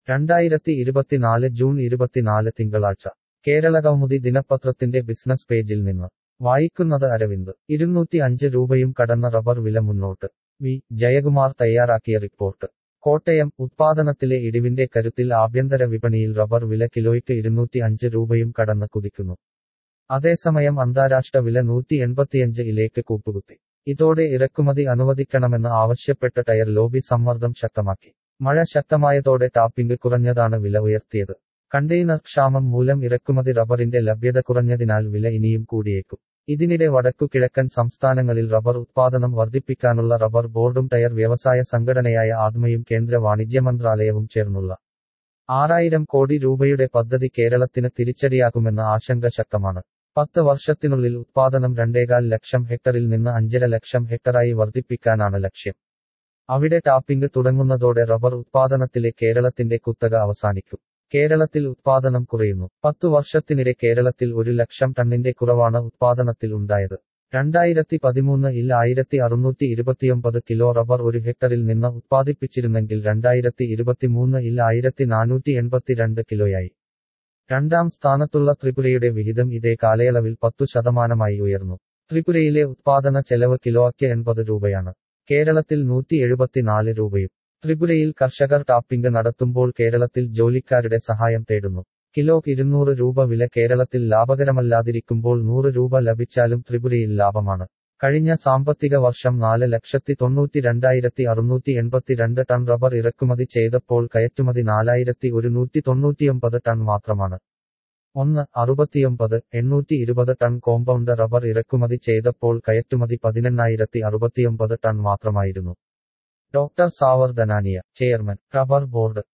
രണ്ടായിരത്തി ഇരുപത്തിനാല് ജൂൺ ഇരുപത്തിനാല് തിങ്കളാഴ്ച കേരളകൗമുദി ദിനപത്രത്തിന്റെ ബിസിനസ് പേജിൽ നിന്ന് വായിക്കുന്നത് അരവിന്ദ് ഇരുന്നൂറ്റി അഞ്ച് രൂപയും കടന്ന റബ്ബർ വില മുന്നോട്ട് വി ജയകുമാർ തയ്യാറാക്കിയ റിപ്പോർട്ട് കോട്ടയം ഉത്പാദനത്തിലെ ഇടിവിന്റെ കരുത്തിൽ ആഭ്യന്തര വിപണിയിൽ റബ്ബർ വില കിലോയ്ക്ക് ഇരുന്നൂറ്റി അഞ്ച് രൂപയും കടന്ന് കുതിക്കുന്നു അതേസമയം അന്താരാഷ്ട്ര വില നൂറ്റി എൺപത്തിയഞ്ച് ഇലേക്ക് കൂപ്പുകുത്തി ഇതോടെ ഇറക്കുമതി അനുവദിക്കണമെന്ന് ആവശ്യപ്പെട്ട് ടയർ ലോബി സമ്മർദ്ദം ശക്തമാക്കി മഴ ശക്തമായതോടെ ടാപ്പിംഗ് കുറഞ്ഞതാണ് വില ഉയർത്തിയത് കണ്ടെയ്നർ ക്ഷാമം മൂലം ഇറക്കുമതി റബ്ബറിന്റെ ലഭ്യത കുറഞ്ഞതിനാൽ വില ഇനിയും കൂടിയേക്കും ഇതിനിടെ വടക്കു കിഴക്കൻ സംസ്ഥാനങ്ങളിൽ റബ്ബർ ഉത്പാദനം വർദ്ധിപ്പിക്കാനുള്ള റബ്ബർ ബോർഡും ടയർ വ്യവസായ സംഘടനയായ ആത്മയും കേന്ദ്ര വാണിജ്യ മന്ത്രാലയവും ചേർന്നുള്ള ആറായിരം കോടി രൂപയുടെ പദ്ധതി കേരളത്തിന് തിരിച്ചടിയാകുമെന്ന ആശങ്ക ശക്തമാണ് പത്ത് വർഷത്തിനുള്ളിൽ ഉത്പാദനം രണ്ടേകാൽ ലക്ഷം ഹെക്ടറിൽ നിന്ന് അഞ്ചര ലക്ഷം ഹെക്ടറായി വർദ്ധിപ്പിക്കാനാണ് ലക്ഷ്യം അവിടെ ടാപ്പിംഗ് തുടങ്ങുന്നതോടെ റബ്ബർ ഉത്പാദനത്തിലെ കേരളത്തിന്റെ കുത്തക അവസാനിക്കും കേരളത്തിൽ ഉത്പാദനം കുറയുന്നു പത്തു വർഷത്തിനിടെ കേരളത്തിൽ ഒരു ലക്ഷം ടണ്ണിന്റെ കുറവാണ് ഉത്പാദനത്തിൽ ഉണ്ടായത് രണ്ടായിരത്തി പതിമൂന്ന് ഇൽ ആയിരത്തി അറുന്നൂറ്റി ഇരുപത്തിയൊമ്പത് കിലോ റബ്ബർ ഒരു ഹെക്ടറിൽ നിന്ന് ഉത്പാദിപ്പിച്ചിരുന്നെങ്കിൽ രണ്ടായിരത്തി ഇരുപത്തിമൂന്ന് ഇൽ ആയിരത്തി നാനൂറ്റി എൺപത്തിരണ്ട് കിലോയായി രണ്ടാം സ്ഥാനത്തുള്ള ത്രിപുരയുടെ വിഹിതം ഇതേ കാലയളവിൽ പത്തു ശതമാനമായി ഉയർന്നു ത്രിപുരയിലെ ഉത്പാദന ചെലവ് കിലോയ്ക്ക് എൺപത് രൂപയാണ് കേരളത്തിൽ നൂറ്റി എഴുപത്തിനാല് രൂപയും ത്രിപുരയിൽ കർഷകർ ടാപ്പിംഗ് നടത്തുമ്പോൾ കേരളത്തിൽ ജോലിക്കാരുടെ സഹായം തേടുന്നു കിലോക്ക് ഇരുന്നൂറ് രൂപ വില കേരളത്തിൽ ലാഭകരമല്ലാതിരിക്കുമ്പോൾ നൂറ് രൂപ ലഭിച്ചാലും ത്രിപുരയിൽ ലാഭമാണ് കഴിഞ്ഞ സാമ്പത്തിക വർഷം നാല് ലക്ഷത്തി തൊണ്ണൂറ്റി രണ്ടായിരത്തി അറുന്നൂറ്റി എൺപത്തിരണ്ട് ടൺ റബ്ബർ ഇറക്കുമതി ചെയ്തപ്പോൾ കയറ്റുമതി നാലായിരത്തി ഒരുന്നൂറ്റി തൊണ്ണൂറ്റിയൊമ്പത് ടൺ മാത്രമാണ് ഒന്ന് അറുപത്തിയൊമ്പത് എണ്ണൂറ്റി ഇരുപത് ടൺ കോമ്പൗണ്ട് റബ്ബർ ഇറക്കുമതി ചെയ്തപ്പോൾ കയറ്റുമതി പതിനെണ്ണായിരത്തി അറുപത്തിയൊമ്പത് ടൺ മാത്രമായിരുന്നു doctor Savar Dhanania chairman rubber board